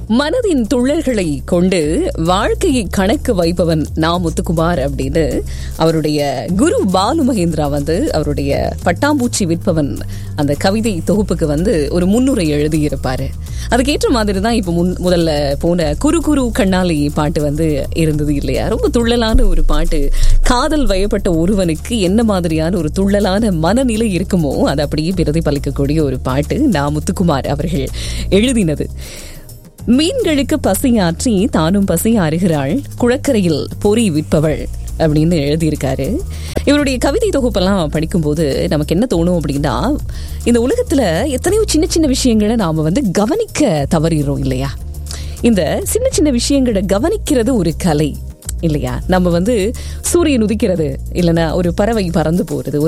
மனதின் துள்ளல்களை கொண்டு வாழ்க்கையை கணக்கு வைப்பவன் நா முத்துக்குமார் அப்படின்னு அவருடைய குரு பாலு மகேந்திரா வந்து அவருடைய பட்டாம்பூச்சி விற்பவன் அந்த கவிதை தொகுப்புக்கு வந்து ஒரு முன்னுரை எழுதியிருப்பாரு அதுக்கேற்ற மாதிரி தான் இப்போ முன் முதல்ல போன குரு குரு கண்ணாலி பாட்டு வந்து இருந்தது இல்லையா ரொம்ப துள்ளலான ஒரு பாட்டு காதல் வயப்பட்ட ஒருவனுக்கு என்ன மாதிரியான ஒரு துள்ளலான மனநிலை இருக்குமோ அதை அப்படியே பிரதிபலிக்கக்கூடிய ஒரு பாட்டு நா முத்துக்குமார் அவர்கள் எழுதினது மீன்களுக்கு பசியாற்றி தானும் பசியாறுகிறாள் குளக்கரையில் பொறி விற்பவள் அப்படின்னு எழுதியிருக்காரு இவருடைய கவிதை தொகுப்பெல்லாம் படிக்கும்போது நமக்கு என்ன தோணும் அப்படின்னா இந்த உலகத்துல எத்தனையோ சின்ன சின்ன விஷயங்களை நாம வந்து கவனிக்க தவறிடுறோம் இல்லையா இந்த சின்ன சின்ன விஷயங்களை கவனிக்கிறது ஒரு கலை இல்லையா நம்ம வந்து சூரியன் உதிக்கிறது இல்லைன்னா ஒரு பறவை பறந்து போறது ஒரு